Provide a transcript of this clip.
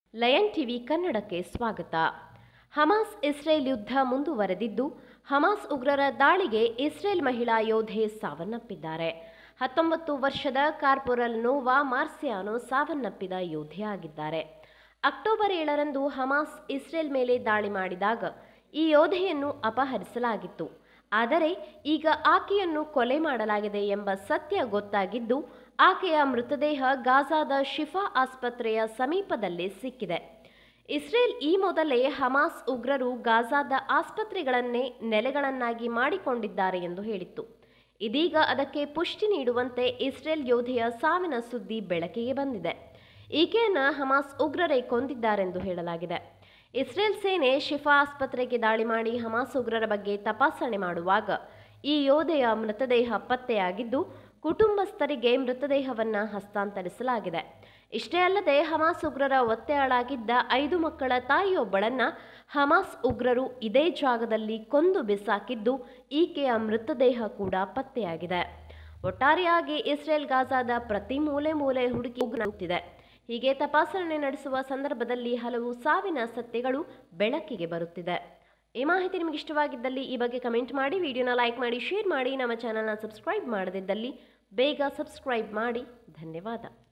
lion TV ಕನ್ನಡಕ್ಕೆ ಸ್ವಾಗತ Hamas Israel ಯುದ್ಧ ಮುಂದುವರೆದಿದ್ದು ಹಮಾಸ್ ಉಗ್ರರ ದಾಳಿಗೆ ಇಸ್ರೇಲ್ ಮಹಿಳಾ ಯೋಧೆ ಸಾವನ್ನಪ್ಪಿದ್ದಾರೆ ಹತ್ತೊಂಬತ್ತು ವರ್ಷದ ಕಾರ್ಪೊರಲ್ ನೋವಾ ಮಾರ್ಸಿಯಾನೋ ಸಾವನ್ನಪ್ಪಿದ ಯೋಧೆಯಾಗಿದ್ದಾರೆ ಅಕ್ಟೋಬರ್ ಏಳರಂದು ಹಮಾಸ್ ಇಸ್ರೇಲ್ ಮೇಲೆ ದಾಳಿ ಮಾಡಿದಾಗ ಈ ಯೋಧೆಯನ್ನು ಅಪಹರಿಸಲಾಗಿತ್ತು ಆದರೆ ಈಗ ಆಕೆಯನ್ನು ಕೊಲೆ ಮಾಡಲಾಗಿದೆ ಎಂಬ ಸತ್ಯ ಗೊತ್ತಾಗಿದ್ದು ಆಕೆಯ ಮೃತದೇಹ ಗಾಜಾದ ಶಿಫಾ ಆಸ್ಪತ್ರೆಯ ಸಮೀಪದಲ್ಲೇ ಸಿಕ್ಕಿದೆ ಇಸ್ರೇಲ್ ಈ ಮೊದಲೇ ಹಮಾಸ್ ಉಗ್ರರು ಗಾಜಾದ ಆಸ್ಪತ್ರೆಗಳನ್ನೇ ನೆಲೆಗಳನ್ನಾಗಿ ಮಾಡಿಕೊಂಡಿದ್ದಾರೆ ಎಂದು ಹೇಳಿತ್ತು ಇದೀಗ ಅದಕ್ಕೆ ಪುಷ್ಟಿ ನೀಡುವಂತೆ ಇಸ್ರೇಲ್ ಯೋಧೆಯ ಸಾವಿನ ಸುದ್ದಿ ಬೆಳಕಿಗೆ ಬಂದಿದೆ ಈಕೆಯನ್ನ ಹಮಾಸ್ ಉಗ್ರರೇ ಕೊಂದಿದ್ದಾರೆಂದು ಹೇಳಲಾಗಿದೆ ಇಸ್ರೇಲ್ ಸೇನೆ ಶಿಫಾ ಆಸ್ಪತ್ರೆಗೆ ದಾಳಿ ಮಾಡಿ ಹಮಾಸ್ ಉಗ್ರರ ಬಗ್ಗೆ ತಪಾಸಣೆ ಮಾಡುವಾಗ ಈ ಯೋಧೆಯ ಮೃತದೇಹ ಪತ್ತೆಯಾಗಿದ್ದು ಕುಟುಂಬಸ್ಥರಿಗೆ ಮೃತದೇಹವನ್ನ ಹಸ್ತಾಂತರಿಸಲಾಗಿದೆ ಇಷ್ಟೇ ಅಲ್ಲದೆ ಹಮಾಸ್ ಉಗ್ರರ ಒತ್ತೆಯಾಳಾಗಿದ್ದ ಐದು ಮಕ್ಕಳ ತಾಯಿಯೊಬ್ಬಳನ್ನ ಹಮಾಸ್ ಉಗ್ರರು ಇದೇ ಜಾಗದಲ್ಲಿ ಕೊಂದು ಬಿಸಾಕಿದ್ದು ಈಕೆಯ ಮೃತದೇಹ ಕೂಡ ಪತ್ತೆಯಾಗಿದೆ ಒಟ್ಟಾರೆಯಾಗಿ ಇಸ್ರೇಲ್ ಗಾಜಾದ ಪ್ರತಿ ಮೂಲೆ ಮೂಲೆ ಹುಡುಕಿ ಉಗ್ರಂತಿದೆ ಹೀಗೆ ತಪಾಸಣೆ ನಡೆಸುವ ಸಂದರ್ಭದಲ್ಲಿ ಹಲವು ಸಾವಿನ ಸತ್ಯಗಳು ಬೆಳಕಿಗೆ ಬರುತ್ತಿದೆ ಈ ಮಾಹಿತಿ ನಿಮಗೆ ಇಷ್ಟವಾಗಿದ್ದಲ್ಲಿ ಈ ಬಗ್ಗೆ ಕಮೆಂಟ್ ಮಾಡಿ ವಿಡಿಯೋನ ಲೈಕ್ ಮಾಡಿ ಶೇರ್ ಮಾಡಿ ನಮ್ಮ ಚಾನಲ್ನ ಸಬ್ಸ್ಕ್ರೈಬ್ ಮಾಡದಿದ್ದಲ್ಲಿ ಬೇಗ ಸಬ್ಸ್ಕ್ರೈಬ್ ಮಾಡಿ ಧನ್ಯವಾದ